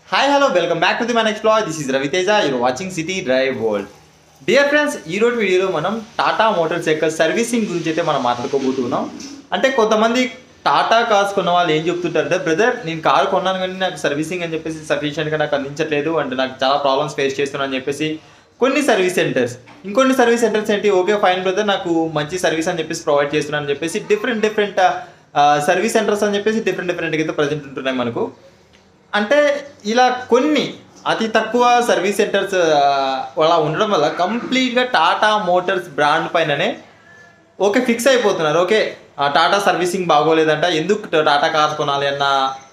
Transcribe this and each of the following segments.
Hi hello welcome back to the మన explore this is Raviteja your watching city drive world dear friends ఈ రోజు వీడియోలో మనం Tata Motors యొక్క సర్వీసింగ్ గురించి అయితే మనం మాట్లాడుకోబోతున్నాం అంటే కొంతమంది టాటా కార్స్ కొన్న వాళ్ళు ఏం చెప్తుంటారంటే బ్రదర్ నేను కారు కొన్నాను కానీ నాకు సర్వీసింగ్ అని చెప్పేసి సఫిషియెంట్గా నాకు అందించట్లేదు అండ్ నాకు చాలా ప్రాబ్లమ్స్ ఫేస్ చేస్తున్నాను అని చెప్పేసి కొన్ని సర్వీస్ సెంటర్స్ ఇంకొన్ని సర్వీస్ సెంటర్స్ ఏంటి ఓకే ఫైన్ బ్రదర్ నాకు మంచి సర్వీస్ అని చెప్పేసి ప్రొవైడ్ చేస్తున్నాను అని చెప్పేసి డిఫరెంట్ డిఫరెంట్ సర్వీస్ సెంటర్స్ అని చెప్పేసి డిఫరెంట్ డిఫరెంట్గా అయితే ప్రజెంట్ ఉంటున్నాయి మనకు అంటే ఇలా కొన్ని అతి తక్కువ సర్వీస్ సెంటర్స్ అలా ఉండడం వల్ల కంప్లీట్గా టాటా మోటార్స్ బ్రాండ్ పైననే ఓకే ఫిక్స్ అయిపోతున్నారు ఓకే ఆ టాటా సర్వీసింగ్ బాగోలేదంట ఎందుకు టాటా కార్స్ కొనాలి అన్న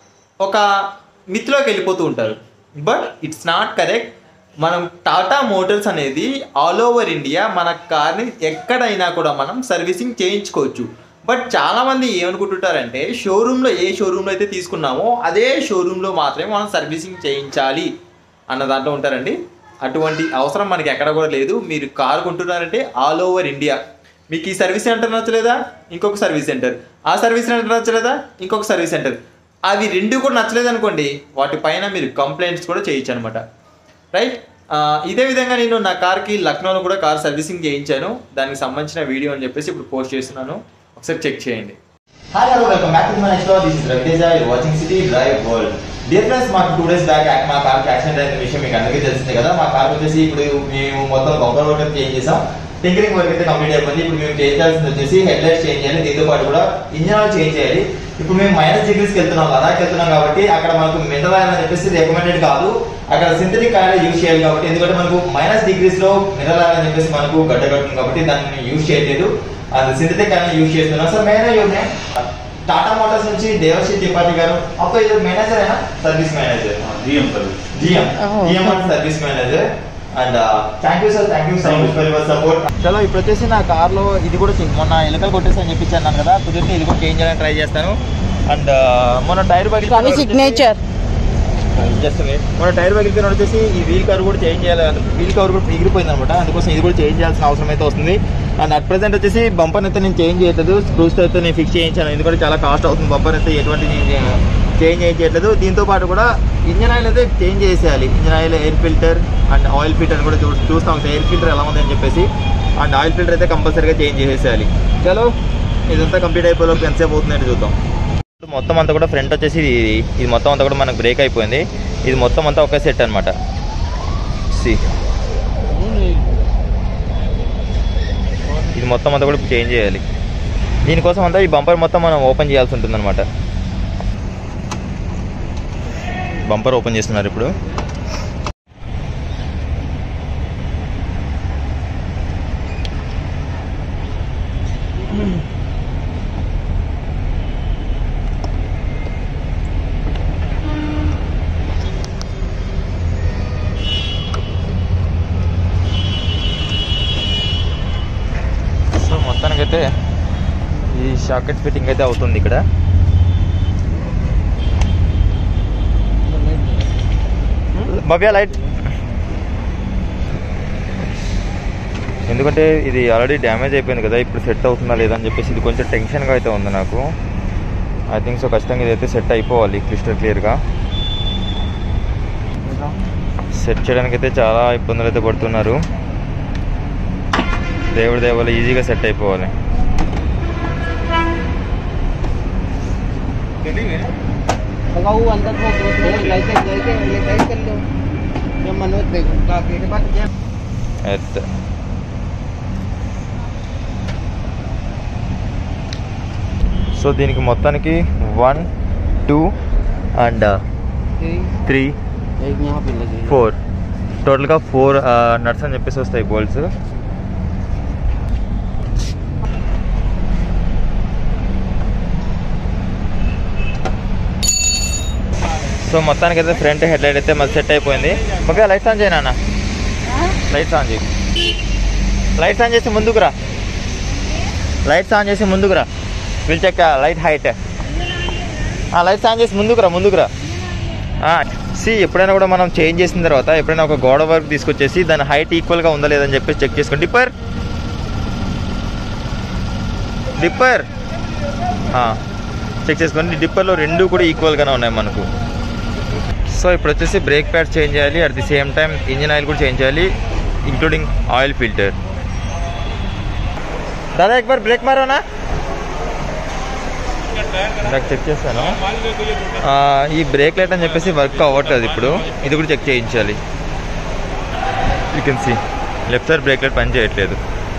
ఒక మిత్లోకి వెళ్ళిపోతూ ఉంటారు బట్ ఇట్స్ నాట్ కరెక్ట్ మనం టాటా మోటార్స్ అనేది ఆల్ ఓవర్ ఇండియా మన కార్ని ఎక్కడైనా కూడా మనం సర్వీసింగ్ చేయించుకోవచ్చు బట్ చాలామంది ఏమనుకుంటుంటారంటే షోరూంలో ఏ షోరూంలో అయితే తీసుకున్నామో అదే షోరూంలో మాత్రమే మనం సర్వీసింగ్ చేయించాలి అన్న దాంట్లో ఉంటారండి అటువంటి అవసరం మనకి ఎక్కడ కూడా లేదు మీరు కారు కొంటున్నారంటే ఆల్ ఓవర్ ఇండియా మీకు ఈ సర్వీస్ సెంటర్ నచ్చలేదా ఇంకొక సర్వీస్ సెంటర్ ఆ సర్వీస్ సెంటర్ నచ్చలేదా ఇంకొక సర్వీస్ సెంటర్ అవి రెండు కూడా నచ్చలేదు అనుకోండి వాటిపైన మీరు కంప్లైంట్స్ కూడా చేయొచ్చు అనమాట రైట్ ఆ, ఇదే విధంగా నేను నా కార్కి లక్నోలో కూడా కార్ సర్వీసింగ్ చేయించాను దానికి సంబంధించిన వీడియో అని చెప్పేసి ఇప్పుడు పోస్ట్ చేస్తున్నాను ఒకసారి చెక్ చేయండి hi hello welcome back to my next this is Raviteja your watching city drive world dear friends మాకు టూ డేస్ బ్యాక్ మా కార్ యాక్సిడెంట్ అయిన విషయం మీకు అందరికీ తెలిసిందే కదా మా కార్ వచ్చేసి ఇప్పుడు మేము మొత్తం బంపర్ రోడ్ చేంజ్ చేసాం టింకరింగ్ వర్క్ అయితే కంప్లీట్ అయిపోయింది ఇప్పుడు మేము చేంజ్ చేయాల్సింది వచ్చేసి హెడ్ లైట్స్ చేంజ్ చేయాలి దీంతో పాటు కూడా ఇంజిన్ ఆయిల్ చేంజ్ చేయాలి ఇప్పుడు మేము మైనస్ డిగ్రీస్కి వెళ్తున్నాం లదాఖ్ వెళ్తున్నాం కాబట్టి అక్కడ మనకు మినరల్ ఆయిల్ అని చెప్పేసి రికమెండెడ్ కాదు అక్కడ సింథటిక్ ఆయిల్ యూజ్ చేయాలి కాబట్టి ఎందుకంటే మనకు మైనస్ డిగ్రీస్ లో మినరల్ ఆయిల్ అని చెప్పేసి మనకు గడ్డగడుతుంది కాబట్టి దాన్ని యూజ్ చేయలేదు అది సింథటిక్ ఆయిల్ యూజ్ చేస్తున్నాం సార్ మేనే యూజ్ టాటా మోటార్స్ నుంచి దేవశ్రీ త్రిపాఠి గారు అప్పుడు ఇది మేనేజర్ అయినా service manager GM service GM Oh. GM అంటే service manager and thank you sir thank you so much for your support చలో ఇప్పుడు వచ్చేసి నా కార్లో ఇది కూడా చేంజ్ మొన్న ఎలుకలు కొట్టేసి అని చెప్పించాను కదా కుదిరితే ఇది కూడా చేంజ్ చేయడానికి ట్రై చేస్తాను అండ్ మొన్న టైర్ రవి పగిలి సిగ్నేచర్ జస్ట్ మన టైర్ పగిలిపోయిన వచ్చేసి ఈ వీల్ కవర్ కూడా చేంజ్ చేయాలి వీల్ కవర్ కూడా ఎగిరిపోయింది అనమాట అందుకోసం ఇది కూడా చేంజ్ చేయాల్సిన అవసరం అయితే వస్తుంది అండ్ అట్ ప్రెసెంట్ వచ్చేసి బంపర్ అయితే నేను చేంజ్ చేయట్లేదు స్క్రూస్ అయితే నేను ఫిక్స్ చేయించాను ఎందుకంటే చాలా కాస్ట్ అవుతుంది బంపర్ అయితే ఎటువంటి చేంజ్ చేయట్లేదు దీంతో పాటు కూడా ఇంజన్ ఆయిల్ అయితే చేంజ్ చేసేయాలి engine oil air filter and oil filter కూడా చూ చూస్తాం ఎయిర్ ఫిల్టర్ ఎలా ఉందని చెప్పేసి అండ్ ఆయిల్ ఫిల్టర్ అయితే కంపల్సరీగా చేంజ్ చేసేయాలి చలో ఇదంతా కంప్లీట్ అయిపోయేలోపు ఎంతసేపు అవుతుందంటే చూద్దాం మొత్తం అంతా కూడా ఫ్రంట్ వచ్చేసి ఇది ఇది మొత్తం అంతా కూడా మనకు బ్రేక్ అయిపోయింది ఇది మొత్తం అంతా ఒకే సెట్ అనమాట సి ఇది మొత్తం అంతా కూడా చేంజ్ చేయాలి దీనికోసం అంతా ఈ బంపర్ మొత్తం మనం ఓపెన్ చేయాల్సి ఉంటుంది అనమాట బంపర్ ఓపెన్ చేస్తున్నారు ఇప్పుడు సో మొత్తానికైతే ఈ షాకెట్ ఫిట్టింగ్ అయితే అవుతుంది ఇక్కడ భవ్య లైట్ ఎందుకంటే ఇది ఆల్రెడీ డ్యామేజ్ అయిపోయింది కదా ఇప్పుడు సెట్ అవుతుందా లేదా అని చెప్పేసి ఇది కొంచెం టెన్షన్గా అయితే ఉంది నాకు ఐ థింక్ సో ఖచ్చితంగా ఇదైతే సెట్ అయిపోవాలి క్లిస్టర్ క్లియర్గా సెట్ చేయడానికి అయితే చాలా ఇబ్బందులు అయితే పడుతున్నారు దేవుడి దేవాలు ఈజీగా సెట్ అయిపోవాలి लगा हुआ अंदर को लाइट लाइट लाइट कर लो जब मनोज देखो काफी के बाद क्या ఎత్ సో దీనికి మొత్తానికి వన్ టూ అండ్ త్రీ एक यहाँ पे लगे ఫోర్ టోటల్గా ఫోర్ నట్స్ అని చెప్పేసి వస్తాయి బోల్ట్స్ సో మొత్తానికి అయితే ఫ్రంట్ హెడ్ లైట్ అయితే మరి సెట్ అయిపోయింది ఓకే లైట్స్ ఆన్ చేయనా లైట్స్ ఆన్ చేయి లైట్స్ ఆన్ చేసి ముందుకు రా లైట్స్ ఆన్ చేసి ముందుకు రా will check light height lights on చేసి ముందుకు రా ముందుకు రా సి ఎప్పుడైనా కూడా మనం చేంజ్ చేసిన తర్వాత ఎప్పుడైనా ఒక గోడ వర్క్ తీసుకొచ్చేసి దాని హైట్ ఈక్వల్గా ఉందా లేదని చెప్పేసి చెక్ చేసుకోండి డిప్పర్ డిప్పర్ చెక్ చేసుకోండి డిప్పర్లో రెండు కూడా ఈక్వల్గానే ఉన్నాయి మనకు సో ఇప్పుడు వచ్చేసి బ్రేక్ ప్యాడ్ చేంజ్ చేయాలి at the same time engine oil కూడా చేంజ్ చేయాలి ఇంక్లూడింగ్ ఆయిల్ ఫిల్టర్ దాదా ఎక్బార్ బ్రేక్ మారోనా నాకు చెక్ చేస్తాను ఆ, ఈ బ్రేక్ లైట్ అని చెప్పేసి వర్క్ అవ్వట్లేదు ఇప్పుడు ఇది కూడా చెక్ చేయించాలి you can see left side brake light పని చేయట్లేదు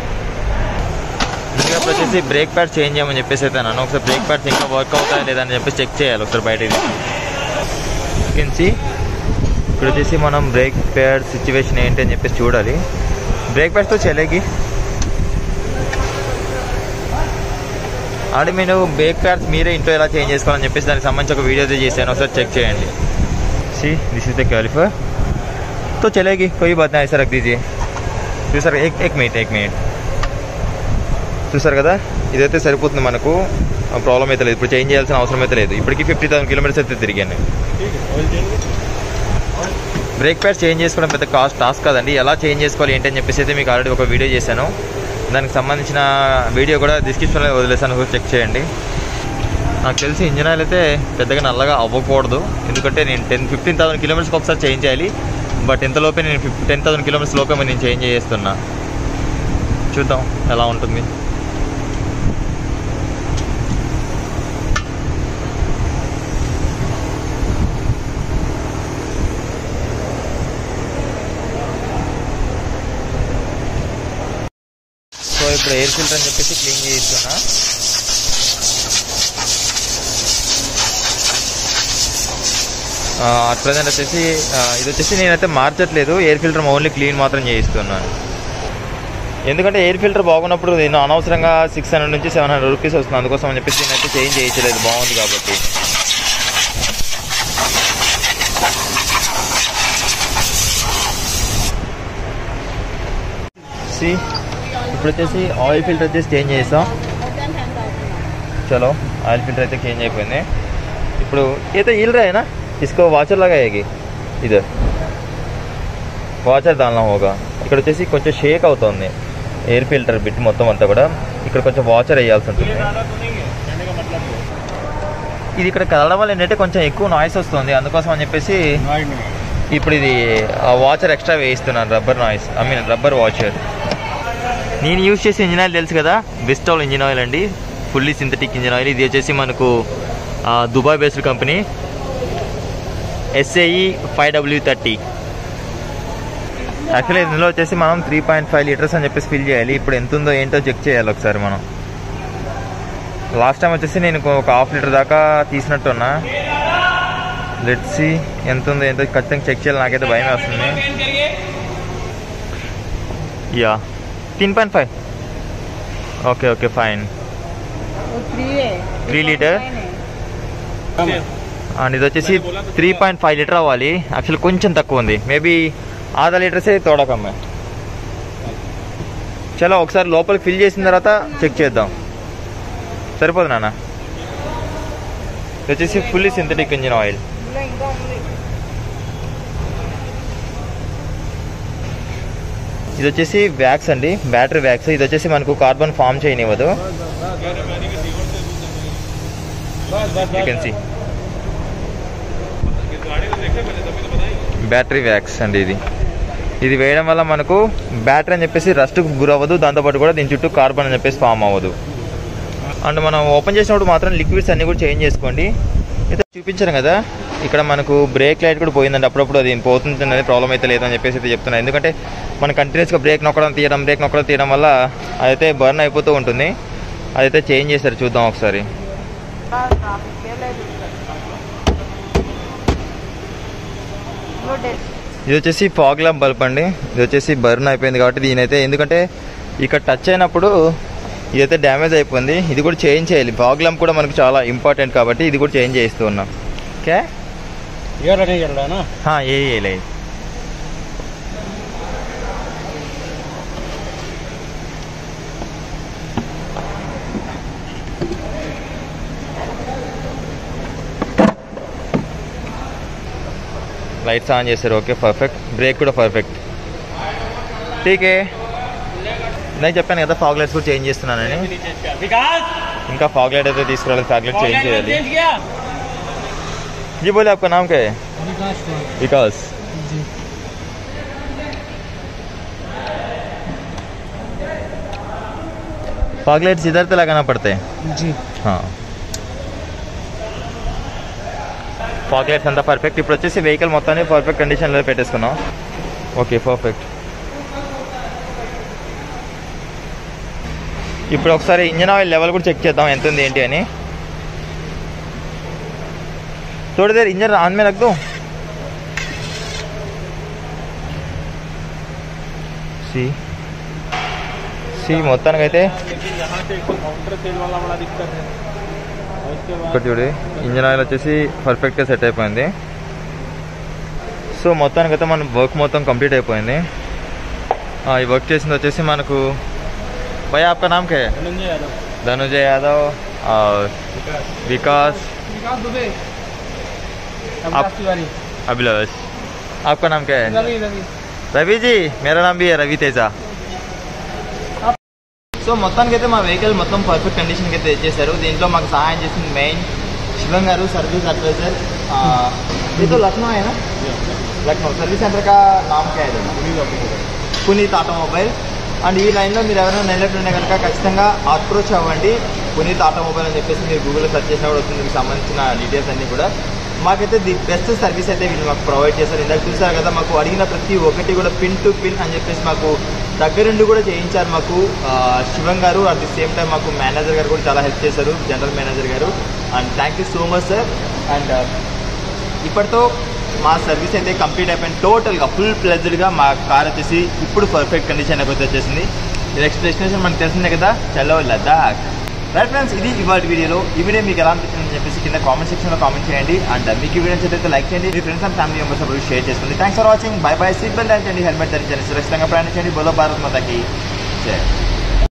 ఇంకా ఇప్పుడు వచ్చేసి బ్రేక్ ప్యాడ్ చేంజ్ చేయమని చెప్పేసి అయితే అన్నాను ఒకసారి బ్రేక్ ప్యాడ్స్ ఇంకా వర్క్ అవుతాయా లేదా అని చెప్పేసి చెక్ చేయాలి ఒకసారి బయటది యూ కెన్ సీ ఇప్పుడు వచ్చేసి మనం బ్రేక్ ప్యాడ్ సిచ్యువేషన్ ఏంటి అని చెప్పేసి చూడాలి బ్రేక్ ప్యాడ్స్తో చెలేగి ఆడ నేను బ్రేక్ ప్యాడ్స్ మీరే ఇంట్లో ఎలా చేంజ్ చేసుకోవాలని చెప్పేసి దానికి సంబంధించి ఒక వీడియో అయితే చేశాను ఒకసారి చెక్ చేయండి see this is the qualifier तो चलेगी कोई बात नहीं ऐसा रख दीजिए చూసారు एक एक మినిట్ एक మినిట్ చూసారు కదా ఇదైతే సరిపోతుంది మనకు ప్రాబ్లం అయితే లేదు ఇప్పుడు చేంజ్ చేయాల్సిన అవసరం అయితే లేదు ఇప్పటికి ఫిఫ్టీ థౌసండ్ కిలోమీటర్స్ అయితే తిరిగాను నేను బ్రేక్ ప్యాడ్ చేంజ్ చేసుకోవడం పెద్ద కాస్ట్ టాస్క్ కాదండి ఎలా చేంజ్ చేసుకోవాలి ఏంటి అని చెప్పేసి అయితే మీకు ఆల్రెడీ ఒక వీడియో చేశాను దానికి సంబంధించిన వీడియో కూడా డిస్క్రిప్షన్లో వదిలేసాను చెక్ చేయండి నాకు తెలిసి ఇంజిన్ ఆయిల్ అయితే పెద్దగా నల్లగా అవ్వకూడదు ఎందుకంటే నేను టెన్ ఫిఫ్టీన్ థౌసండ్ కిలోమీటర్స్కి ఒకసారి చేంజ్ చేయాలి బట్ ఇంతలోపే నేను ఫిఫ్ టెన్ థౌసండ్ కిలోమీటర్స్ లోపే మరి నేను చేంజ్ చేస్తున్నా చూద్దాం ఎలా ఉంటుంది సో ఇప్పుడు ఎయిర్ ఫిల్టర్ అని చెప్పేసి క్లీన్ చేయిస్తున్నా అట్ ప్రజెంట్ వచ్చేసి ఆ, ఇది వచ్చేసి నేనైతే మార్చట్లేదు ఎయిర్ ఫిల్టర్ ఓన్లీ క్లీన్ మాత్రం చేయిస్తున్నాను ఎందుకంటే ఎయిర్ ఫిల్టర్ బాగున్నప్పుడు నేను అనవసరంగా సిక్స్ హండ్రెడ్ నుంచి సెవెన్ హండ్రెడ్ రూపీస్ వస్తుంది అందుకోసం అని చెప్పేసి నేనైతే చేంజ్ చేయించలేదు బాగుంది కాబట్టి సి ఇప్పుడు వచ్చేసి ఆయిల్ ఫిల్టర్ వచ్చేసి చేంజ్ చేస్తాం चलो ఆయిల్ ఫిల్టర్ అయితే చేంజ్ అయిపోయింది ఇప్పుడు ये तो हिल रहा है ना इसको वाचर लगाएगी इधर వాచర్ దానిలో హోగా ఇక్కడ వచ్చేసి కొంచెం షేక్ అవుతుంది ఎయిర్ ఫిల్టర్ బిట్ మొత్తం అంతా కూడా ఇక్కడ కొంచెం వాచర్ వేయాల్సి ఉంటుంది ఇది ఇక్కడ కదలడం వల్ల ఏంటంటే కొంచెం ఎక్కువ నాయిస్ వస్తుంది అందుకోసం అని చెప్పేసి ఇప్పుడు ఇది ఆ వాచర్ ఎక్స్ట్రా వేయిస్తున్నాను rubber noise I mean rubber washer నేను యూజ్ చేసే ఇంజిన్ ఆయిల్ తెలుసు కదా బెస్టాల్ ఇంజిన్ ఆయిల్ అండి ఫుల్లీ సింథటిక్ ఇంజిన్ ఆయిల్ ఇది వచ్చేసి మనకు ఆ, Dubai based company SAE five W thirty actually ఇందులో వచ్చేసి మనం త్రీ పాయింట్ ఫైవ్ లీటర్స్ అని చెప్పేసి ఫిల్ చేయాలి ఇప్పుడు ఎంత ఉందో ఏంటో చెక్ చేయాలి ఒకసారి మనం లాస్ట్ టైం వచ్చేసి నేను ఒక హాఫ్ లీటర్ దాకా తీసినట్టున్నా లెట్సి ఎంత ఉందో ఏంటో ఖచ్చితంగా చెక్ చేయాలి నాకైతే భయం వస్తుంది యా तीन point five okay okay fine वो फ्री है త్రీ లీటర్ అండ్ ఇది వచ్చేసి త్రీ పాయింట్ ఫైవ్ లీటర్ అవ్వాలి యాక్చువల్ కొంచెం తక్కువ ఉంది మేబీ ఆधा లీటర్సే తోడకమ్మ చలో ఒకసారి లోపలికి ఫిల్ చేసిన తర్వాత చెక్ చేద్దాం సరిపోదు నాన్న ఇది వచ్చేసి ఫుల్లీ సింథటిక్ ఇంజిన్ ఆయిల్ ఇందులో ఇంకా ఉంది ఇది వచ్చేసి వ్యాక్స్ అండి బ్యాటరీ వ్యాక్స్ ఇది వచ్చేసి మనకు కార్బన్ ఫామ్ చేయనివ్వదు you can see battery wax అండి ఇది ఇది వేయడం వల్ల మనకు బ్యాటరీ అని చెప్పేసి రస్ట్కు గురవ్వదు దాంతోపాటు కూడా దీని చుట్టూ కార్బన్ అని చెప్పేసి ఫామ్ అవ్వదు అండ్ మనం ఓపెన్ చేసినప్పుడు మాత్రం లిక్విడ్స్ అన్ని కూడా చేంజ్ చేసుకోండి అయితే చూపించాను కదా ఇక్కడ మనకు బ్రేక్ లైట్ కూడా పోయిందండి అప్పుడప్పుడు అది పోతుంది అనేది ప్రాబ్లం అయితే లేదని చెప్పేసి అయితే చెప్తున్నాను ఎందుకంటే మనం కంటిన్యూస్గా బ్రేక్ నొక్కడం తీయడం బ్రేక్ నొక్కడం తీయడం వల్ల అదైతే బర్న్ అయిపోతూ ఉంటుంది అదైతే చేంజ్ చేశారు చూద్దాం ఒకసారి ఇది వచ్చేసి ఫాగ్ ల్యాంప్ బల్బ్ అండి ఇది వచ్చేసి బర్న్ అయిపోయింది కాబట్టి దీనైతే ఎందుకంటే ఇక్కడ టచ్ అయినప్పుడు ఇదైతే డ్యామేజ్ అయిపోయింది ఇది కూడా చేంజ్ చేయాలి ఫాగ్ ల్యాంప్ కూడా మనకు చాలా ఇంపార్టెంట్ కాబట్టి ఇది కూడా చేంజ్ చేస్తూ ఉన్నాం ఓకే ये नहीं चल रहा है ना हाँ यही है लाइन లైట్స్ ఆన్ చేశారు ఓకే పర్ఫెక్ట్ బ్రేక్ కూడా పర్ఫెక్ట్ ఠీకే నేను చెప్పాను కదా ఫాగ్ లైట్స్ కూడా చేంజ్ చేస్తున్నానని विकास ఇంకా ఫాగ్ లైట్ అయితే తీసుకురావాలి ఫాగ్ లైట్ చేంజ్ చేయాలి किया जी बोले आपका नाम क्या है विकास विकास जी फॉगलाइट्स इधर तो लगाना पड़ते हैं जी हाँ ఫాగ్లైట్స్ అంతా పర్ఫెక్ట్ ఇప్పుడు వచ్చేసి వెహికల్ మొత్తాన్ని పర్ఫెక్ట్ కండిషన్లో పెట్టేసుకున్నాం ఓకే పర్ఫెక్ట్ ఇప్పుడు ఒకసారి ఇంజన్ ఆయిల్ లెవెల్ కూడా చెక్ చేద్దాం ఎంత ఉంది ఏంటి అని थोड़ी देर इंजन ऑन में रख दो सी सी మొత్తానికి అయితే लेकिन यहाँ से काउंटर सेल वाला बड़ा दिक्कत है और उसके बाद ఇక్కడ చూడు ఇంజన్ ఆయిల్ వచ్చేసి పర్ఫెక్ట్గా సెట్ అయిపోయింది సో మొత్తానికి అయితే మన వర్క్ మొత్తం కంప్లీట్ అయిపోయింది ఆ, ఈ వర్క్ చేసింది వచ్చేసి మనకు భయ आपका नाम क्या है धनंजय यादव धनुजय यादव और विकास विकास दुबे आप- अविनाश तिवारी अभिलाष आपका नाम क्या है रवि रवि రవి జీ మేరా నామ్ బి రవి తేజ సో మొత్తానికి అయితే మా వెహికల్ మొత్తం పర్ఫెక్ట్ కండిషన్కి అయితే తెచ్చేశారు దీంట్లో మాకు సహాయం చేసింది మెయిన్ శివం గారు సర్వీస్ అడ్వైజర్ ఇది లక్నో అయినా లక్నో సర్వీస్ సెంటర్ కా నామ్ క్యా है పునీత్ ఆటోమొబైల్ అండ్ ఈ లైన్లో మీరు ఎవరైనా నెల్లట్టు ఉంటే కనుక ఖచ్చితంగా అప్రోచ్ అవ్వండి పునీత్ ఆటోమొబైల్ అని చెప్పేసి మీరు గూగుల్లో సెర్చ్ చేసినా కూడా వస్తుంది దీనికి సంబంధించిన డీటెయిల్స్ అన్నీ కూడా మాకైతే ది బెస్ట్ సర్వీస్ అయితే వీళ్ళు మాకు ప్రొవైడ్ చేశారు ఇందాక చూసారు కదా మాకు అడిగిన ప్రతి ఒక్కటి కూడా పిన్ టు పిన్ అని చెప్పేసి మాకు దగ్గరుండి కూడా చేయించారు మాకు ఆ, శివం గారు అట్ ది సేమ్ టైం మాకు మేనేజర్ గారు కూడా చాలా హెల్ప్ చేశారు జనరల్ మేనేజర్ గారు and thank you so much sir and ఇప్పటితో మా సర్వీస్ అయితే కంప్లీట్ అయిపోయింది టోటల్గా ఫుల్ ప్లెజ్డ్గా మా కార్ వచ్చేసి ఇప్పుడు పర్ఫెక్ట్ కండిషన్ అయితే వచ్చేసింది నెక్స్ట్ డెస్టినేషన్ మనకు తెలిసిందే కదా చలో లదాఖ్ రైట్ ఫ్రెండ్స్ ఇది ఇవాళ వీడియోలో ఈ వీడియో మీకు ఎలా అనిపించిందని చెప్పేసి కింద కామెంట్ సెక్షన్లో కామెంట్ చేయండి అండ్ మీకు ఈ వీడియో నచ్చితే లైక్ చేయండి మీ ఫ్రెండ్స్ అండ్ ఫ్యామిలీ మెంబర్స్ అప్పుడు షేర్ చేసుకోండి thanks for watching bye bye seat belt ధరించండి హెల్మెట్ ధరించండి సురక్షితంగా ప్రయాణించండి బోలో భారత్ మాతకి జై